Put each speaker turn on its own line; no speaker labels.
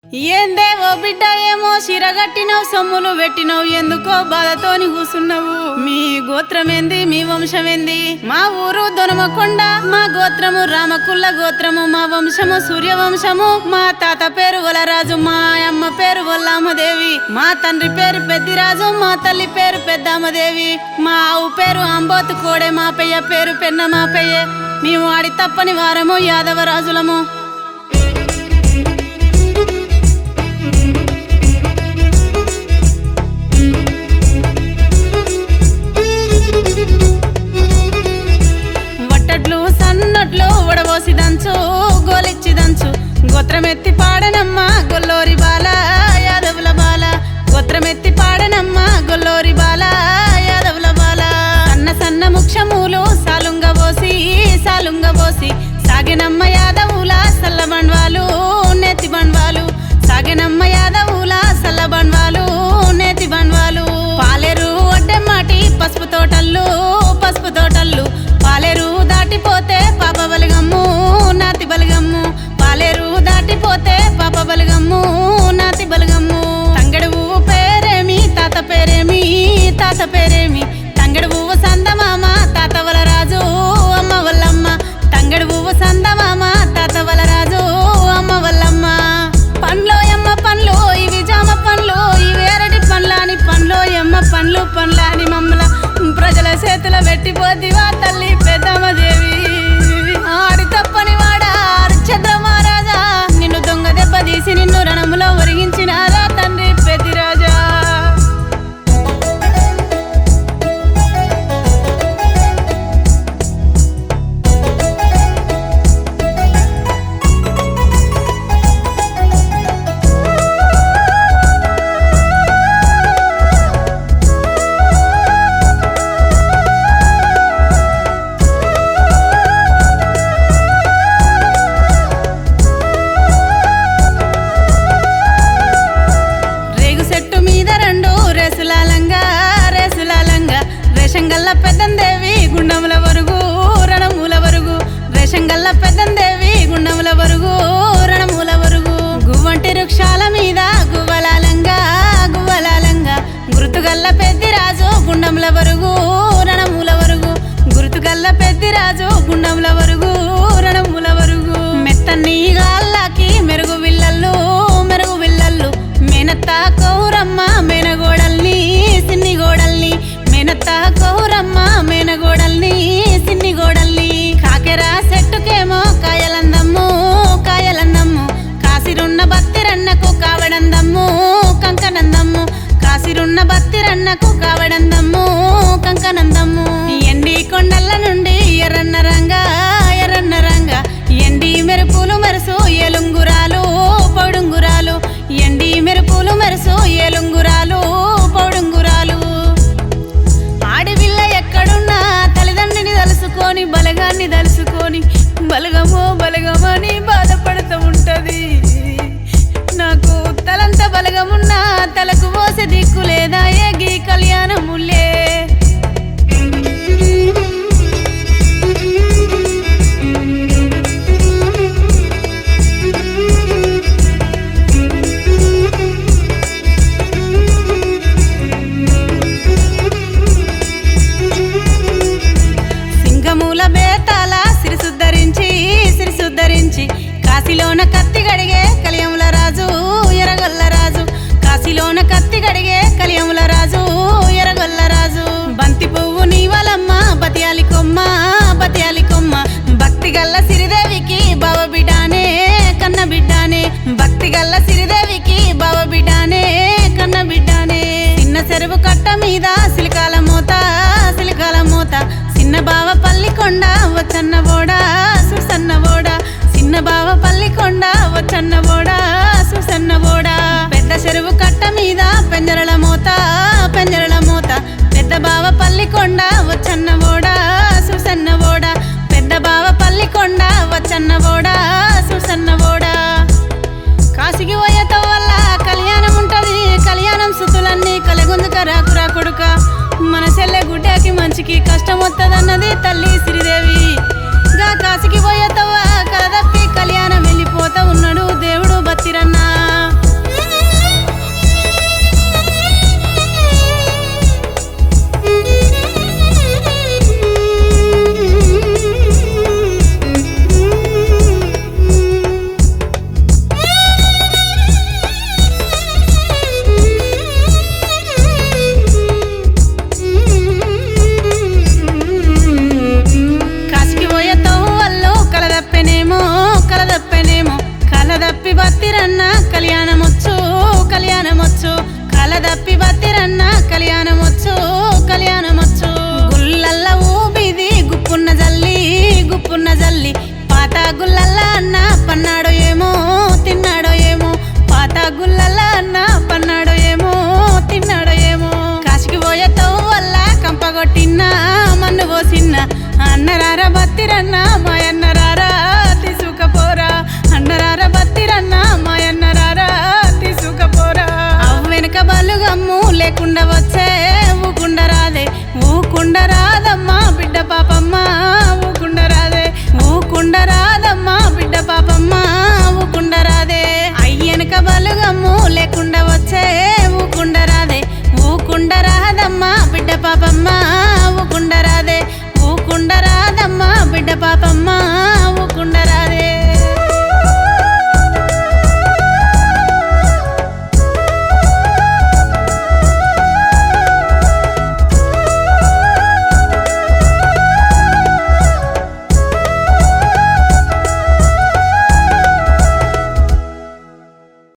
ఏందేవో బిడ్డ ఏమో సిరగట్టినవు సొమ్ములు పెట్టినవు ఎందుకో బాధతోని కూసున్నావు మీ గోత్రం ఏంది మీ వంశం ఏంది మా ఊరు దొనమకొండ మా గోత్రము రామకుల్ల గోత్రము మా వంశము సూర్యవంశము మా తాత పేరు వలరాజు మా అమ్మ పేరు వల్లామదేవి మా తండ్రి పేరు పెద్దిరాజు మా తల్లి పేరు పెద్దామదేవి మా ఆవు పేరు అంబోతు కోడే మా పెయ్య పేరు పెన్న మా పెయ్యే మేము ఆడి తప్పని వారము యాదవరాజులము వట్టట్లు సన్నట్లు ఉడబోసి దంచు గోలిచ్చి దంచు గోత్రమెత్తి పాడనమ్మ గొల్లోరి బాల యాదవుల బాల గోత్రమెత్తి పాడనమ్మ గొల్లోరి బాల యాదవుల బాల సన్న సన్న ముక్షములు సాలుంగ పోసి సాలుంగ పోసి సాగినమ్మ యాదవుల సల్ల బండ్వాలు నెత్తి బండ్వాలు సాగినమ్మ యాదవుల సల్ల బండ్వాలు నేతి బండ్వాలు పాలేరు ఒడ్డెమ్మాటి పసుపు తోటల్లు పసుపు తోటల్లు పాలేరు దాటిపోతే పాప బలిగమ్ము నాతి బలిగమ్ము పాలేరు దాటిపోతే పాప బలిగమ్ము నాతి బలిగమ్ము తంగడు పువ్వు పేరేమి తాత పేరేమి తాత పేరేమి తంగడు పువ్వు సందమామ తాత వల రాజు అమ్మ వల్లమ్మ తంగడు పువ్వు సందమామ తాత వల రాజు అమ్మ వల్లమ్మ పండ్లో ఎమ్మ పండ్లు ఇవి జామ పండ్లు ఇవి ఎరటి పండ్లాని పండ్లు ఎమ్మ పండ్లు పండ్లాని మమ్మల ప్రజల చేతుల పెట్టిపోతివా తల్లి పెద్దమ్మదేవి ఆడి తప్పని వాడా అరిచంద్ర మహారాజా నిన్ను దొంగ దెబ్బ తీసి నిన్ను రణములో ఒరిగించినారా తండ్రి పెద్దిరాజా రేగు చెట్టు మీద రెండు రేసులాలంగా రేసులాలంగా రేషంగల్ల పెద్దందేవి గుండముల వరుగు రణముల వరుగు రేషంగల్ల పెద్దందేవి గుండముల వరుగు రణముల వరుగు గువ్వంటి వృక్షాల మీద గువ్వలాలంగా గువ్వలాలంగా గుర్తుగల్ల పెద్దిరాజు గుండముల వరుగు రణముల వరుగు గుర్తుగల్ల పెద్దిరాజు గుండముల వరుగు రణముల వరుగు మెత్తని గాళ్ళకి మెరుగు విల్లల్లు మెరుగు విల్లల్లు మేనత్త కౌరమ్మ మేనగోడల్ని సిన్ని గోడల్ని మేనత్త కౌరమ్మ మేనగోడల్ని సిన్ని గోడల్ని కాకెరా చెట్టుకేమో కాయలందమ్ము కాయలందమ్ము కాసిరున్న బత్తిరన్నకు కావడందమ్ము కంకనందమ్ము కాసిరున్న బత్తిరన్నకు కావడందమ్ము కంకనందమ్ము ఎండి కొండల నుండి ఎర్రన్న రంగా ఎర్రన్న రంగా ఎండి మెరుపులు మెరుసు ఏలుంగురాలు పౌడుంగురాలు ఎండి మెరుపులు మెరుసు ఏలుంగురాలు పౌడుంగురాలు ఆడపిల్ల ఎక్కడున్నా తల్లిదండ్రిని తలుసుకొని బలగాన్ని తలుసుకొని బలగమో బలగమని బాధపడుతూ ఉంటది నాకు తలంత బలగమున్నా తలకు పోసే దిక్కు లేదా ఏ గీ కళ్యాణములే సింగమూల బేతాల సిరిసుద్ధరించి సిరిసుద్ధరించి కాశీలోన కత్తి గడిగే కలియముల రాజు ఎరగొల్ల రాజు కాశీలోన కత్తి గడిగే కలియముల రాజు ఎరగొల్ల రాజు బంతి పువ్వు నీవలమ్మ బతియాలి కొమ్మ బతియాలి కొమ్మ భక్తి గల్ల సిరిదేవికి బావ బిడ్డానే కన్న బిడ్డానే భక్తి గల్ల సిరిదేవికి బావ బిడ్డానే కన్న బిడ్డానే చిన్న చెరువు కట్ట మీద సిలికాల మూత సిలికాల మూత చిన్న బావ పల్లికొండ వచ్చన్న బోడా సుసన్న బోడా చిన్న బావ పల్లికొండ వచ్చన్న బోడా సుసన్న బోడా పెద్ద చెరువు కట్ట మీద పెంజరల మూత పెంజరల మూత పెద్ద బావ పల్లికొండ వచ్చన్న బోడా సుసన్న బోడా పెద్ద బావ పల్లికొండ వచ్చన్న బోడా సుసన్న బోడా కాశీకి పోయేతో వల్ల కళ్యాణం ఉంటది కళ్యాణం సుతులన్నీ కలగుందుక రాకురా కొడుక మన సెల్లె గుడ్డకి మంచికి కష్టం వత్తదన్నది తల్లి శ్రీదేవి గా కాశీకి పోయేతవ్వ కలదప్పి కళ్యాణం వెళ్ళిపోతా ఉన్నాడు దేవుడు బతిరన్నా